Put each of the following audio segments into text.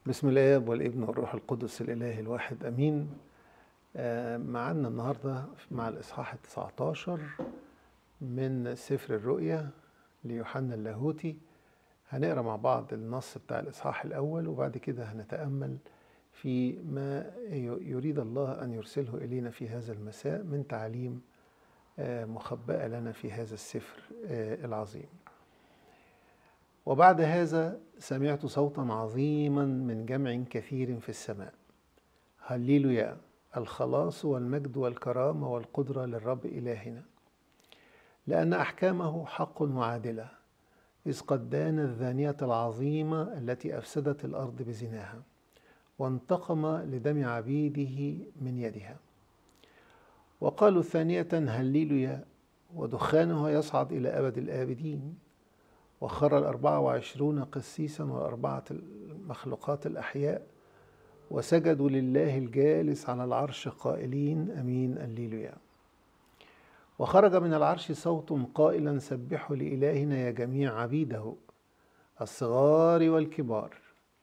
بسم الآب والابن والروح القدس الإله الواحد أمين آه، معنا النهاردة مع الإصحاح التسعة عشر من سفر الرؤيا ليوحنا اللاهوتي هنقرا مع بعض النص بتاع الإصحاح الأول وبعد كده هنتأمل في ما يريد الله أن يرسله إلينا في هذا المساء من تعليم آه، مخبأة لنا في هذا السفر آه، العظيم وبعد هذا سمعت صوتا عظيما من جمع كثير في السماء هللويا الخلاص والمجد والكرامة والقدرة للرب إلهنا لأن أحكامه حق وعادلة إذ قد دان الذانية العظيمة التي أفسدت الأرض بزناها وانتقم لدم عبيده من يدها وقالوا ثانية هللويا ودخانها يصعد إلى أبد الآبدين وخر الأربعة وعشرون قسيسا والأربعة المخلوقات الأحياء وسجدوا لله الجالس على العرش قائلين أمين الليلويا وخرج من العرش صوت قائلا سبحوا لإلهنا يا جميع عبيده الصغار والكبار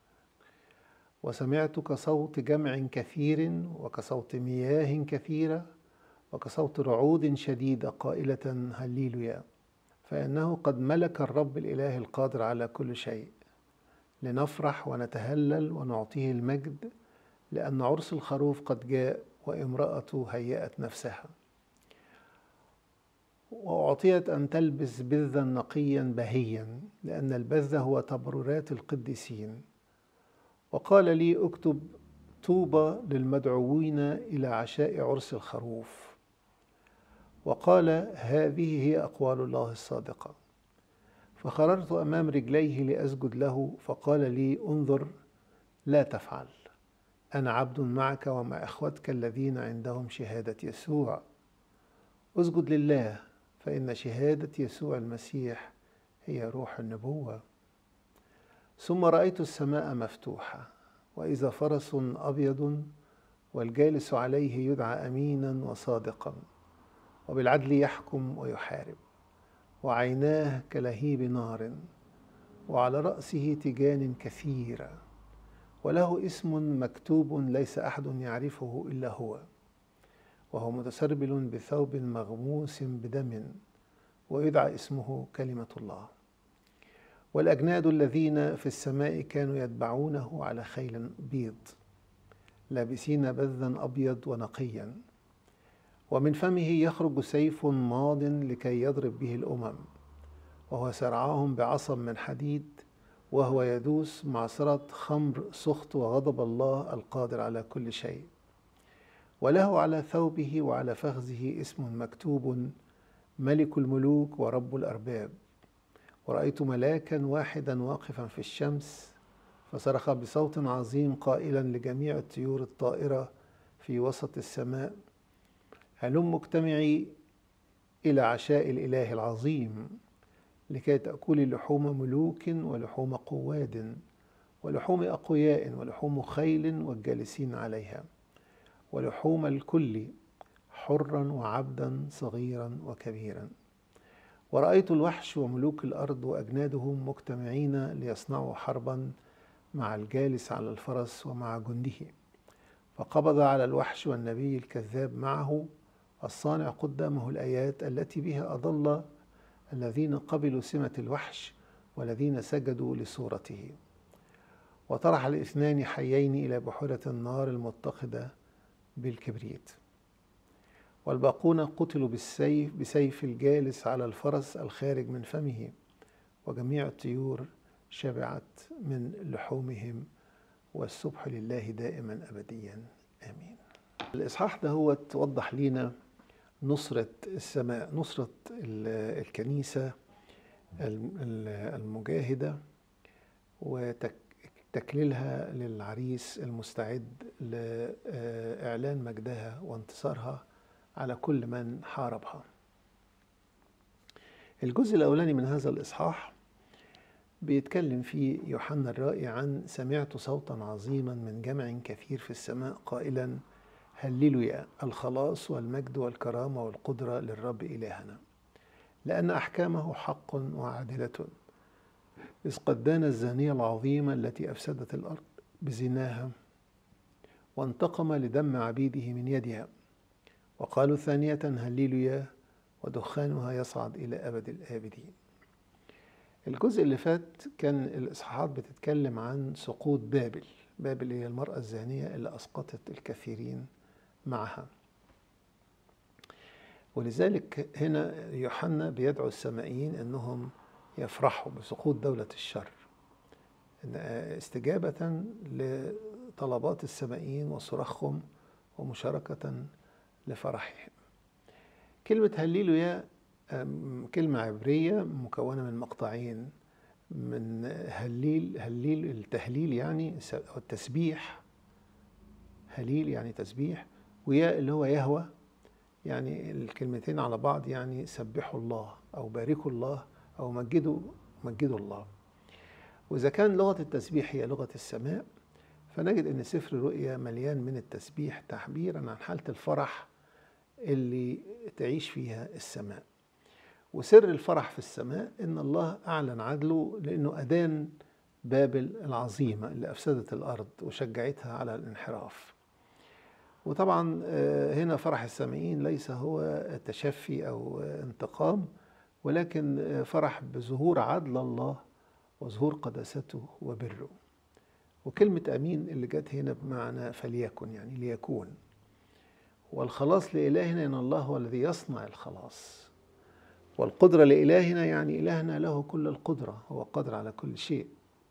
وسمعت كصوت جمع كثير وكصوت مياه كثيرة وكصوت رعود شديدة قائلة هللويا فإنه قد ملك الرب الإله القادر على كل شيء لنفرح ونتهلل ونعطيه المجد لأن عرس الخروف قد جاء وامرأته هيأت نفسها وأعطيت أن تلبس بذا نقيا بهيا لأن البذ هو تبررات القديسين وقال لي اكتب طوبى للمدعوين إلى عشاء عرس الخروف وقال هذه هي أقوال الله الصادقة فخررت أمام رجليه لأسجد له فقال لي انظر لا تفعل أنا عبد معك ومع إخوتك الذين عندهم شهادة يسوع اسجد لله فإن شهادة يسوع المسيح هي روح النبوة ثم رأيت السماء مفتوحة وإذا فرس أبيض والجالس عليه يدعى أمينا وصادقا وبالعدل يحكم ويحارب وعيناه كلهيب نار وعلى رأسه تيجان كثيرة وله اسم مكتوب ليس أحد يعرفه إلا هو وهو متسربل بثوب مغموس بدم ويدعى اسمه كلمة الله والأجناد الذين في السماء كانوا يتبعونه على خيل بيض لابسين بذا أبيض ونقيا ومن فمه يخرج سيف ماض لكي يضرب به الامم وهو سرعاهم بعصا من حديد وهو يدوس معصرة خمر سخط وغضب الله القادر على كل شيء وله على ثوبه وعلى فخذه اسم مكتوب ملك الملوك ورب الأرباب ورأيت ملاكا واحدا واقفا في الشمس فصرخ بصوت عظيم قائلا لجميع الطيور الطائرة في وسط السماء هلم مجتمعي إلى عشاء الإله العظيم لكي تأكلي لحوم ملوك ولحوم قواد ولحوم أقوياء ولحوم خيل والجالسين عليها ولحوم الكل حرا وعبدا صغيرا وكبيرا ورأيت الوحش وملوك الأرض وأجنادهم مجتمعين ليصنعوا حربا مع الجالس على الفرس ومع جنده فقبض على الوحش والنبي الكذاب معه الصانع قدامه الآيات التي بها أضل الذين قبلوا سمة الوحش والذين سجدوا لصورته وطرح الاثنان حيين إلى بحيرة النار المتقدة بالكبريت والباقون قتلوا بالسيف بسيف الجالس على الفرس الخارج من فمه وجميع الطيور شبعت من لحومهم والسبح لله دائما أبديا آمين الإصحاح ده هو توضح لنا نصرة السماء نصرة الكنيسة المجاهدة وتكليلها للعريس المستعد لإعلان مجدها وانتصارها على كل من حاربها الجزء الأولاني من هذا الإصحاح بيتكلم فيه يوحنا الرائي عن سمعت صوتا عظيما من جمع كثير في السماء قائلا هللويا الخلاص والمجد والكرامة والقدرة للرب إلهنا لأن أحكامه حق وعادلة إذ قد دان الزانية العظيمة التي أفسدت الأرض بزناها وانتقم لدم عبيده من يدها وقالوا ثانية هللويا ودخانها يصعد إلى أبد الآبدين الجزء اللي فات كان الإصحاحات بتتكلم عن سقوط بابل بابل هي المرأة الزانية اللي أسقطت الكثيرين معها ولذلك هنا يوحنا بيدعو السمائيين أنهم يفرحوا بسقوط دولة الشر استجابة لطلبات السمائيين وصراخهم ومشاركة لفرحهم كلمة هللويا كلمة عبرية مكونة من مقطعين من هليل هليل التهليل يعني أو التسبيح هليل يعني تسبيح ويا اللي هو يهوى يعني الكلمتين على بعض يعني سبحوا الله أو باركوا الله أو مجدوا مجدوا الله وإذا كان لغة التسبيح هي لغة السماء فنجد أن سفر الرؤيا مليان من التسبيح تعبيرا عن حالة الفرح اللي تعيش فيها السماء وسر الفرح في السماء ان الله اعلن عدله لانه ادان بابل العظيمه اللي افسدت الارض وشجعتها على الانحراف وطبعا هنا فرح السامعين ليس هو تشفي او انتقام ولكن فرح بظهور عدل الله وظهور قداسته وبره وكلمة أمين اللي جت هنا بمعنى فليكن يعني ليكون والخلاص لإلهنا إن الله هو الذي يصنع الخلاص والقدرة لإلهنا يعني إلهنا له كل القدرة هو قادر على كل شيء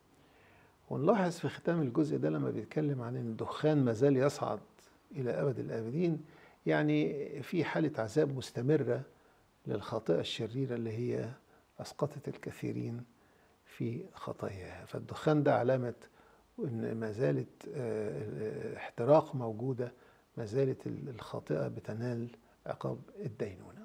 ونلاحظ في ختام الجزء ده لما بيتكلم عن ان الدخان ما زال يصعد إلى أبد الآبدين يعني في حالة عذاب مستمرة للخاطئة الشريرة اللي هي أسقطت الكثيرين في خطاياها فالدخان ده علامة ان ما زالت احتراق موجودة ما زالت الخاطئة بتنال عقاب الدينونة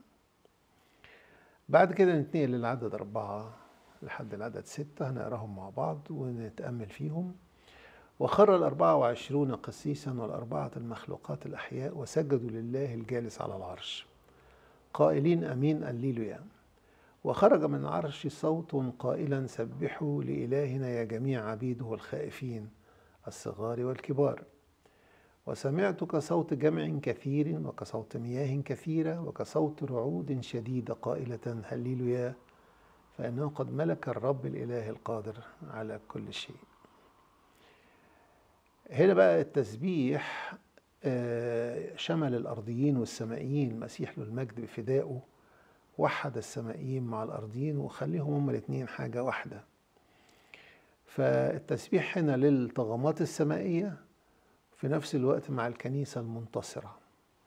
بعد كده نتنقل للعدد أربعة لحد العدد ستة هنقراهم مع بعض ونتأمل فيهم وخر الأربعة وعشرون قسيسا والأربعة المخلوقات الأحياء وسجدوا لله الجالس على العرش قائلين أمين الليلويا وخرج من العرش صوت قائلا سبحوا لإلهنا يا جميع عبيده الخائفين الصغار والكبار وسمعت كصوت جمع كثير وكصوت مياه كثيرة وكصوت رعود شديدة قائلة هللويا فإنه قد ملك الرب الإله القادر على كل شيء هنا بقى التسبيح شمل الأرضيين والسمائيين المسيح له المجد بفدائه وحد السمائيين مع الأرضيين وخليهم هما الاثنين حاجة واحدة فالتسبيح هنا للطغمات السمائية في نفس الوقت مع الكنيسة المنتصرة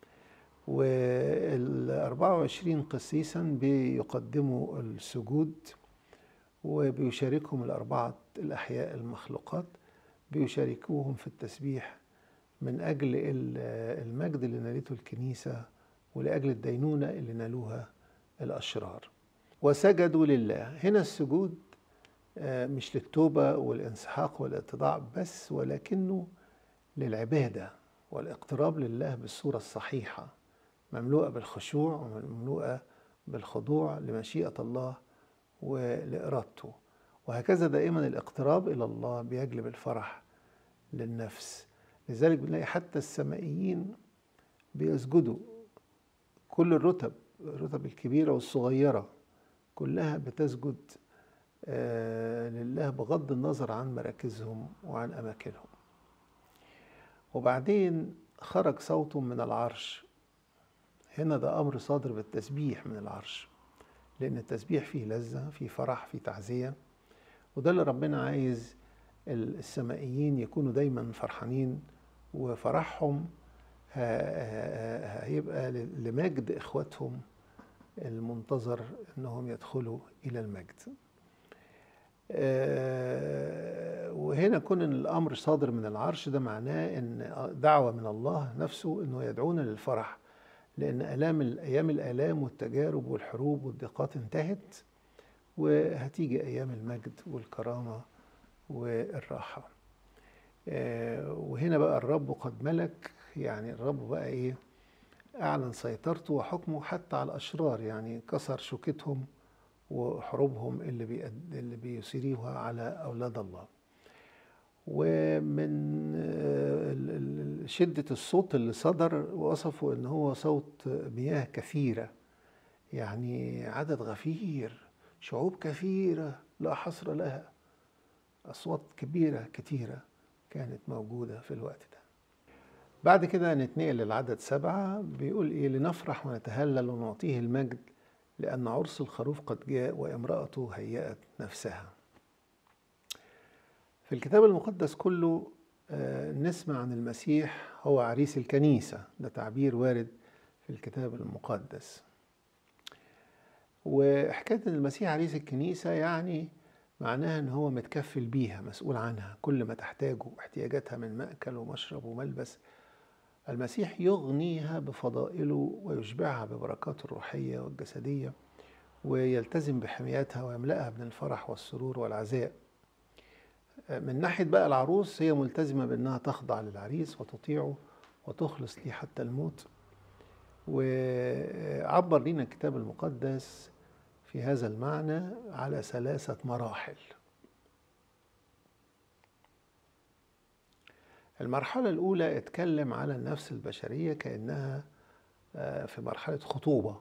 وال 24 قسيسا بيقدموا السجود وبيشاركهم الأربعة الأحياء المخلوقات بيشاركوهم في التسبيح من أجل المجد اللي نالته الكنيسة ولأجل الدينونة اللي نالوها الأشرار وسجدوا لله هنا السجود مش للتوبة والانسحاق والاتضاع بس ولكنه للعبادة والاقتراب لله بالصورة الصحيحة مملوءة بالخشوع ومملوءة بالخضوع لمشيئة الله ولإرادته وهكذا دائما الاقتراب إلى الله بيجلب الفرح للنفس لذلك بنلاقي حتى السمائيين بيسجدوا كل الرتب الرتب الكبيرة والصغيرة كلها بتسجد لله بغض النظر عن مراكزهم وعن أماكنهم وبعدين خرج صوت من العرش هنا ده أمر صادر بالتسبيح من العرش لأن التسبيح فيه لذة فيه فرح فيه تعزية وده اللي ربنا عايز السمائيين يكونوا دايما فرحانين وفرحهم هيبقى لمجد إخواتهم المنتظر أنهم يدخلوا إلى المجد وهنا كون ان الامر صادر من العرش ده معناه ان دعوه من الله نفسه انه يدعونا للفرح لان الام ايام الالام والتجارب والحروب والضيقات انتهت وهتيجي ايام المجد والكرامه والراحه وهنا بقى الرب قد ملك يعني الرب بقى ايه اعلن سيطرته وحكمه حتى على الاشرار يعني كسر شوكتهم وحروبهم اللي بيد... اللي بيسيروها على اولاد الله ومن شدة الصوت اللي صدر وصفوا ان هو صوت مياه كثيرة يعني عدد غفير شعوب كثيرة لا حصر لها أصوات كبيرة كثيرة كانت موجودة في الوقت ده بعد كده نتنقل للعدد سبعة بيقول إيه لنفرح ونتهلل ونعطيه المجد لأن عرس الخروف قد جاء وامرأته هيأت نفسها في الكتاب المقدس كله نسمع عن المسيح هو عريس الكنيسة ده تعبير وارد في الكتاب المقدس وحكاية أن المسيح عريس الكنيسة يعني معناها أن هو متكفل بيها مسؤول عنها كل ما تحتاجه احتياجاتها من مأكل ومشرب وملبس المسيح يغنيها بفضائله ويشبعها ببركاته الروحية والجسدية ويلتزم بحمايتها ويملأها من الفرح والسرور والعزاء من ناحية بقى العروس هي ملتزمة بأنها تخضع للعريس وتطيعه وتخلص ليه حتى الموت وعبر لنا الكتاب المقدس في هذا المعنى على ثلاثة مراحل المرحلة الأولى اتكلم على النفس البشرية كأنها في مرحلة خطوبة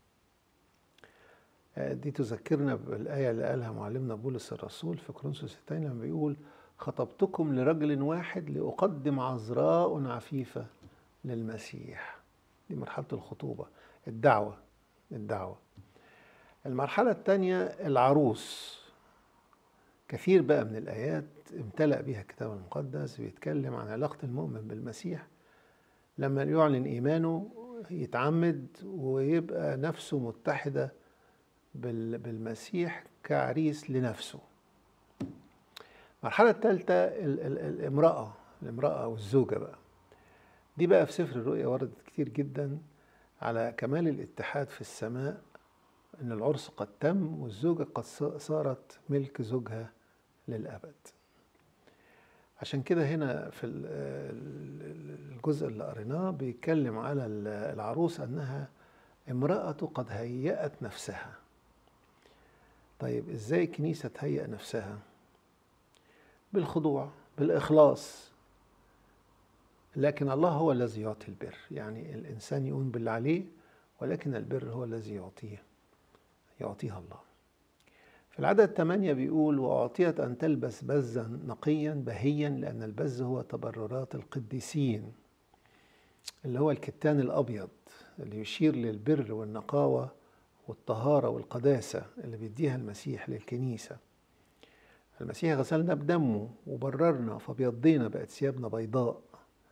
دي تذكرنا بالآية اللي قالها معلمنا بولس الرسول في كورنثوس الثاني لما بيقول خطبتكم لرجل واحد لأقدم عذراء عفيفة للمسيح دي مرحلة الخطوبة الدعوة الدعوة المرحلة الثانية العروس كثير بقى من الآيات امتلأ بها الكتاب المقدس بيتكلم عن علاقة المؤمن بالمسيح لما يعلن إيمانه يتعمد ويبقى نفسه متحدة بالمسيح كعريس لنفسه المرحلة الثالثة الامرأة الامرأة والزوجة بقى دي بقى في سفر الرؤيا وردت كتير جدا على كمال الاتحاد في السماء ان العرس قد تم والزوجة قد صارت ملك زوجها للأبد عشان كده هنا في الجزء اللي قريناه بيتكلم على العروس انها امرأة قد هيأت نفسها طيب ازاي الكنيسة تهيأ نفسها بالخضوع بالإخلاص لكن الله هو الذي يعطي البر يعني الإنسان يقوم باللي عليه ولكن البر هو الذي يعطيه يعطيها الله في العدد ثمانية بيقول وأعطيت أن تلبس بزا نقيا بهيا لأن البز هو تبررات القديسين اللي هو الكتان الأبيض اللي يشير للبر والنقاوة والطهارة والقداسة اللي بيديها المسيح للكنيسة المسيح غسلنا بدمه وبررنا فبيضينا بقت ثيابنا بيضاء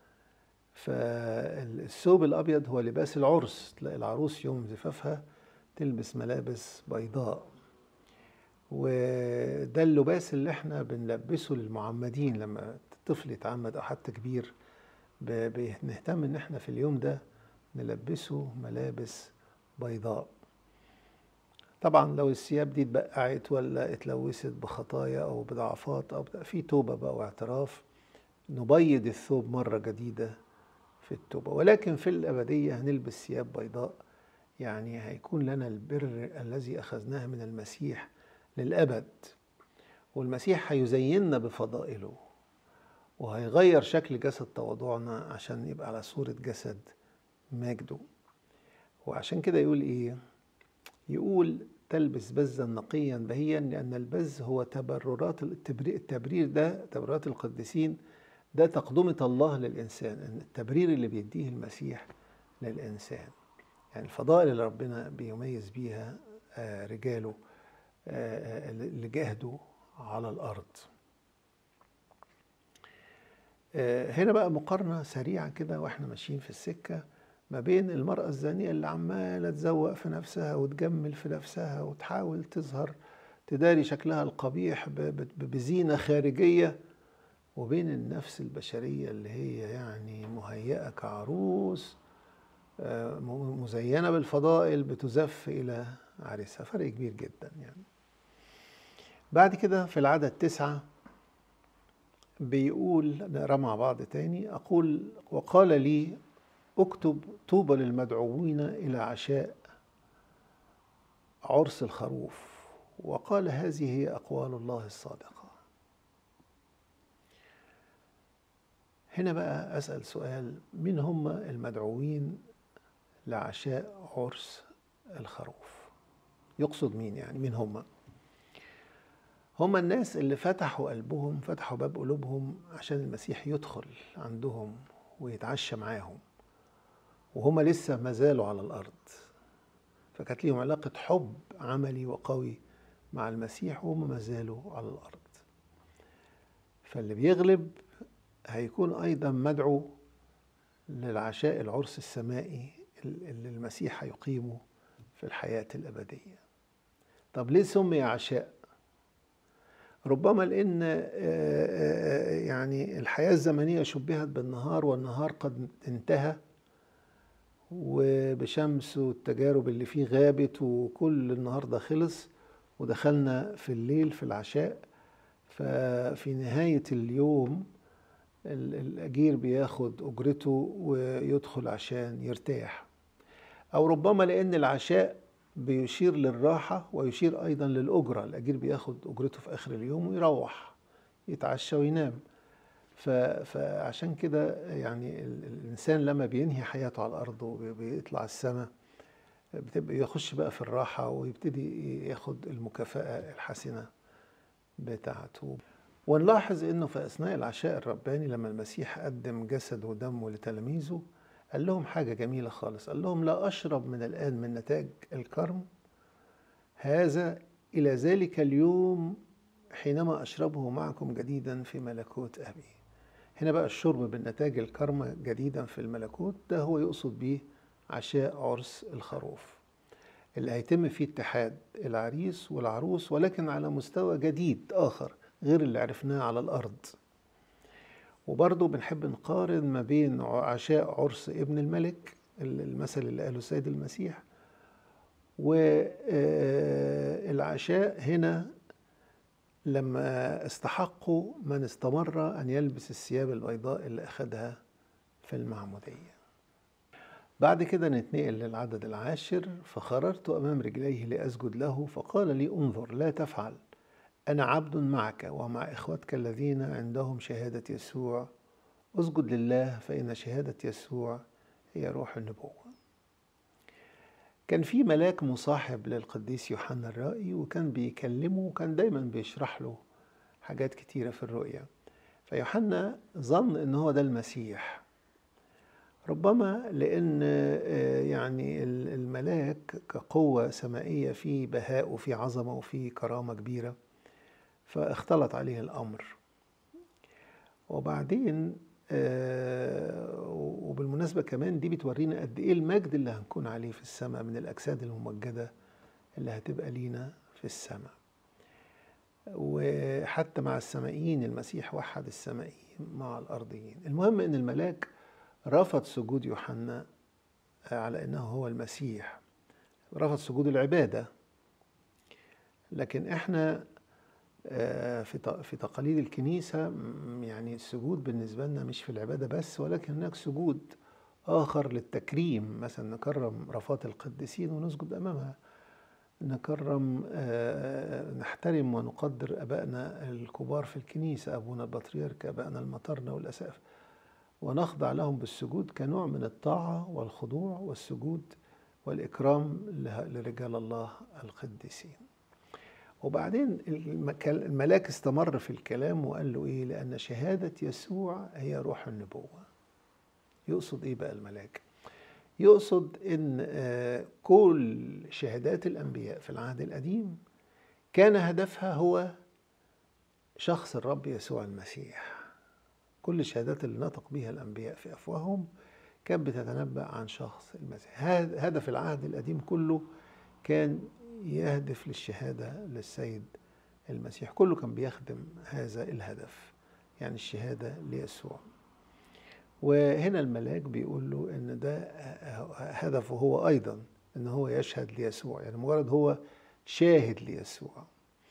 فالثوب الأبيض هو لباس العرس تلاقي العروس يوم زفافها تلبس ملابس بيضاء وده اللباس اللي احنا بنلبسه للمعمدين لما طفل يتعمد او حتى كبير بنهتم ان احنا في اليوم ده نلبسه ملابس بيضاء طبعا لو الثياب دي اتبقعت ولا اتلوثت بخطايا او بضعفات او في توبه بقى واعتراف نبيض الثوب مره جديده في التوبه ولكن في الابديه هنلبس ثياب بيضاء يعني هيكون لنا البر الذي اخذناه من المسيح للابد والمسيح هيزيننا بفضائله وهيغير شكل جسد تواضعنا عشان يبقى على صورة جسد مجده وعشان كده يقول ايه يقول تلبس بزا نقيا بهيا لأن البز هو تبررات التبرير ده تبررات القديسين ده تقدمة الله للإنسان التبرير اللي بيديه المسيح للإنسان يعني الفضائل اللي ربنا بيميز بيها رجاله اللي جاهدوا على الأرض هنا بقى مقارنة سريعة كده واحنا ماشيين في السكة ما بين المرأة الزانية اللي عمالة تزوق في نفسها وتجمل في نفسها وتحاول تظهر تداري شكلها القبيح بزينة خارجية وبين النفس البشرية اللي هي يعني مهيئة كعروس مزينة بالفضائل بتزف إلى عريسها فرق كبير جدا يعني بعد كده في العدد تسعة بيقول نقرا مع بعض تاني أقول وقال لي اكتب طوبى للمدعوين إلى عشاء عرس الخروف وقال هذه هي أقوال الله الصادقة هنا بقى أسأل سؤال مين هم المدعوين لعشاء عرس الخروف يقصد مين يعني مين هم هم الناس اللي فتحوا قلبهم فتحوا باب قلوبهم عشان المسيح يدخل عندهم ويتعشى معاهم وهم لسه ما زالوا على الأرض فكانت ليهم علاقة حب عملي وقوي مع المسيح وهم ما زالوا على الأرض فاللي بيغلب هيكون أيضا مدعو للعشاء العرس السمائي اللي المسيح هيقيمه في الحياة الأبدية طب ليه سمي عشاء ربما لأن يعني الحياة الزمنية شبهت بالنهار والنهار قد انتهى وبشمس والتجارب اللي فيه غابت وكل النهارده خلص ودخلنا في الليل في العشاء ففي نهاية اليوم الأجير بياخد أجرته ويدخل عشان يرتاح أو ربما لأن العشاء بيشير للراحة ويشير أيضا للأجرة الأجير بياخد أجرته في آخر اليوم ويروح يتعشى وينام فعشان كده يعني الإنسان لما بينهي حياته على الأرض وبيطلع السماء بتبقى يخش بقى في الراحة ويبتدي ياخد المكافأة الحسنة بتاعته ونلاحظ انه في اثناء العشاء الرباني لما المسيح قدم جسد ودمه لتلاميذه قال لهم حاجه جميله خالص قال لهم لا اشرب من الان من نتاج الكرم هذا الى ذلك اليوم حينما اشربه معكم جديدا في ملكوت ابي هنا بقى الشرب بالنتاج الكرم جديدا في الملكوت ده هو يقصد به عشاء عرس الخروف اللي هيتم فيه اتحاد العريس والعروس ولكن على مستوى جديد آخر غير اللي عرفناه على الأرض وبرضه بنحب نقارن ما بين عشاء عرس ابن الملك المثل اللي قاله السيد المسيح والعشاء هنا لما استحقوا من استمر أن يلبس الثياب البيضاء اللي أخذها في المعمودية بعد كده نتنقل للعدد العاشر فخررت أمام رجليه لأسجد له فقال لي انظر لا تفعل أنا عبد معك ومع إخوتك الذين عندهم شهادة يسوع اسجد لله فإن شهادة يسوع هي روح النبوة كان في ملاك مصاحب للقديس يوحنا الرائي وكان بيكلمه وكان دايما بيشرح له حاجات كتيرة في الرؤية فيوحنا ظن ان هو ده المسيح ربما لان يعني الملاك كقوة سمائية في بهاء وفي عظمة وفي كرامة كبيرة فاختلط عليه الأمر وبعدين وبالمناسبة كمان دي بتورينا قد إيه المجد اللي هنكون عليه في السماء من الأجساد الممجدة اللي هتبقى لينا في السماء وحتى مع السمائيين المسيح وحد السمائيين مع الأرضيين المهم أن الملاك رفض سجود يوحنا على أنه هو المسيح رفض سجود العبادة لكن احنا في في تقاليد الكنيسة يعني السجود بالنسبة لنا مش في العبادة بس ولكن هناك سجود آخر للتكريم مثلا نكرم رفات القديسين ونسجد أمامها نكرم نحترم ونقدر أبائنا الكبار في الكنيسة أبونا البطريرك أبائنا المطرنة والأساف ونخضع لهم بالسجود كنوع من الطاعة والخضوع والسجود والإكرام لرجال الله القديسين وبعدين الملاك استمر في الكلام وقال له ايه لان شهاده يسوع هي روح النبوه يقصد ايه بقى الملاك يقصد ان كل شهادات الانبياء في العهد القديم كان هدفها هو شخص الرب يسوع المسيح كل الشهادات اللي نطق بها الانبياء في افواههم كانت بتتنبأ عن شخص المسيح هدف العهد القديم كله كان يهدف للشهادة للسيد المسيح كله كان بيخدم هذا الهدف يعني الشهادة ليسوع وهنا الملاك بيقول له ان ده هدفه هو ايضا ان هو يشهد ليسوع يعني مجرد هو شاهد ليسوع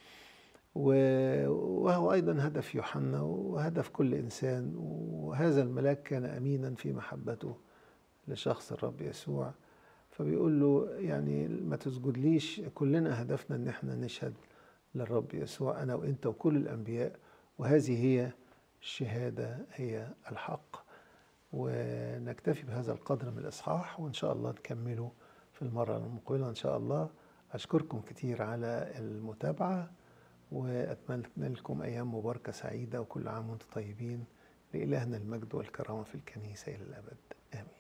وهو ايضا هدف يوحنا وهدف كل انسان وهذا الملاك كان امينا في محبته لشخص الرب يسوع فبيقول له يعني ما تسجدليش كلنا هدفنا ان احنا نشهد للرب يسوع انا وانت وكل الانبياء وهذه هي الشهادة هي الحق ونكتفي بهذا القدر من الإصحاح وإن شاء الله نكمله في المرة المقبلة إن شاء الله أشكركم كتير على المتابعة وأتمنى لكم أيام مباركة سعيدة وكل عام وأنتم طيبين لإلهنا المجد والكرامة في الكنيسة إلى الأبد آمين